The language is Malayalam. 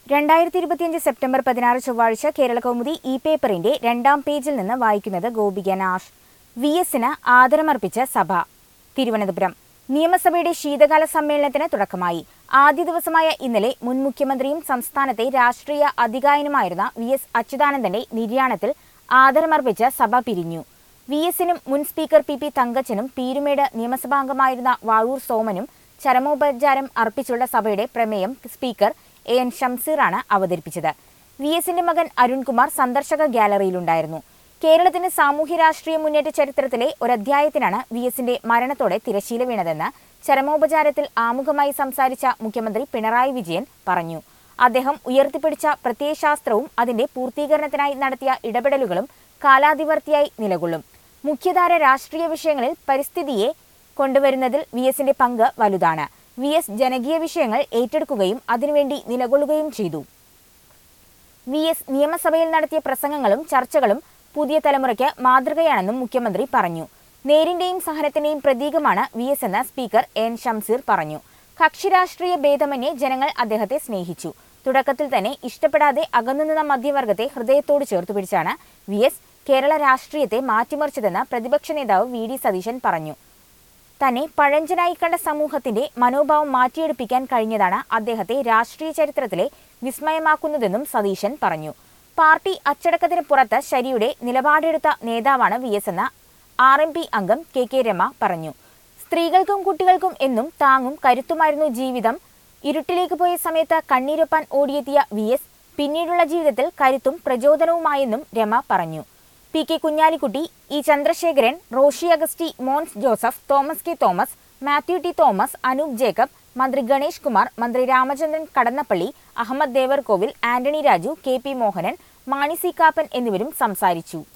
രണ്ടായിരത്തി ഇരുപത്തിയഞ്ച് സെപ്റ്റംബർ പതിനാറ് ചൊവ്വാഴ്ച കേരള കൗമുദി ഇ പേപ്പറിന്റെ രണ്ടാം പേജിൽ നിന്ന് വായിക്കുന്നത് ഗോപിക നാഷ് വി എസിന് ആദരമർപ്പിച്ച സഭ തിരുവനന്തപുരം നിയമസഭയുടെ ശീതകാല സമ്മേളനത്തിന് തുടക്കമായി ആദ്യ ദിവസമായ ഇന്നലെ മുൻ മുഖ്യമന്ത്രിയും സംസ്ഥാനത്തെ രാഷ്ട്രീയ അധികായനുമായിരുന്ന വി എസ് അച്യുതാനന്ദന്റെ നിര്യാണത്തിൽ ആദരമർപ്പിച്ച സഭ പിരിഞ്ഞു വി എസിനും മുൻ സ്പീക്കർ പി പി തങ്കച്ചനും പീരുമേട് നിയമസഭാംഗമായിരുന്ന വാഴൂർ സോമനും ചരമോപചാരം അർപ്പിച്ചുള്ള സഭയുടെ പ്രമേയം സ്പീക്കർ എ എൻ ഷംസീറാണ് അവതരിപ്പിച്ചത് വി എസിന്റെ മകൻ അരുൺകുമാർ സന്ദർശക ഗ്യാലറിയിലുണ്ടായിരുന്നു കേരളത്തിന്റെ സാമൂഹ്യ രാഷ്ട്രീയ മുന്നേറ്റ ചരിത്രത്തിലെ ഒരധ്യായത്തിനാണ് വി എസിന്റെ മരണത്തോടെ തിരശീല വീണതെന്ന് ചരമോപചാരത്തിൽ ആമുഖമായി സംസാരിച്ച മുഖ്യമന്ത്രി പിണറായി വിജയൻ പറഞ്ഞു അദ്ദേഹം ഉയർത്തിപ്പിടിച്ച പ്രത്യയശാസ്ത്രവും അതിന്റെ പൂർത്തീകരണത്തിനായി നടത്തിയ ഇടപെടലുകളും കാലാതിവർത്തിയായി നിലകൊള്ളും മുഖ്യധാര രാഷ്ട്രീയ വിഷയങ്ങളിൽ പരിസ്ഥിതിയെ കൊണ്ടുവരുന്നതിൽ വി എസിന്റെ പങ്ക് വലുതാണ് വി എസ് ജനകീയ വിഷയങ്ങൾ ഏറ്റെടുക്കുകയും അതിനുവേണ്ടി നിലകൊള്ളുകയും ചെയ്തു വി എസ് നിയമസഭയിൽ നടത്തിയ പ്രസംഗങ്ങളും ചർച്ചകളും പുതിയ തലമുറയ്ക്ക് മാതൃകയാണെന്നും മുഖ്യമന്ത്രി പറഞ്ഞു നേരിന്റെയും സഹനത്തിന്റെയും പ്രതീകമാണ് വി എസ് എന്ന് സ്പീക്കർ എൻ ഷംസീർ പറഞ്ഞു കക്ഷി രാഷ്ട്രീയ ഭേദമന്യേ ജനങ്ങൾ അദ്ദേഹത്തെ സ്നേഹിച്ചു തുടക്കത്തിൽ തന്നെ ഇഷ്ടപ്പെടാതെ അകന്നുനിന്ന മധ്യവർഗത്തെ ഹൃദയത്തോട് ചേർത്തുപിടിച്ചാണ് വി എസ് കേരള രാഷ്ട്രീയത്തെ മാറ്റിമറിച്ചതെന്ന് പ്രതിപക്ഷ നേതാവ് വി ഡി സതീശൻ പറഞ്ഞു തന്നെ പഴഞ്ചനായി കണ്ട സമൂഹത്തിന്റെ മനോഭാവം മാറ്റിയെടുപ്പിക്കാൻ കഴിഞ്ഞതാണ് അദ്ദേഹത്തെ രാഷ്ട്രീയ ചരിത്രത്തിലെ വിസ്മയമാക്കുന്നതെന്നും സതീശൻ പറഞ്ഞു പാർട്ടി അച്ചടക്കത്തിന് പുറത്ത് ശരിയുടെ നിലപാടെടുത്ത നേതാവാണ് വി എസ് എന്ന ആർ എം പി അംഗം കെ കെ രമ പറഞ്ഞു സ്ത്രീകൾക്കും കുട്ടികൾക്കും എന്നും താങ്ങും കരുത്തുമായിരുന്നു ജീവിതം ഇരുട്ടിലേക്ക് പോയ സമയത്ത് കണ്ണീരൊപ്പാൻ ഓടിയെത്തിയ വി എസ് പിന്നീടുള്ള ജീവിതത്തിൽ കരുത്തും പ്രചോദനവുമായെന്നും രമ പറഞ്ഞു P K Kunhalikutty E Chandrasekharan Roshi Augusty Mons Joseph Thomas K Thomas Mathew T Thomas Anoop Jacob മന്ത്രി ഗണേഷ് കുമാർ മന്ത്രി Ramachandran Kadannappally Ahammad Devarkovil Antony Raju K P Mohanan Mani C Kappan എന്നിവരും സംസാരിച്ചു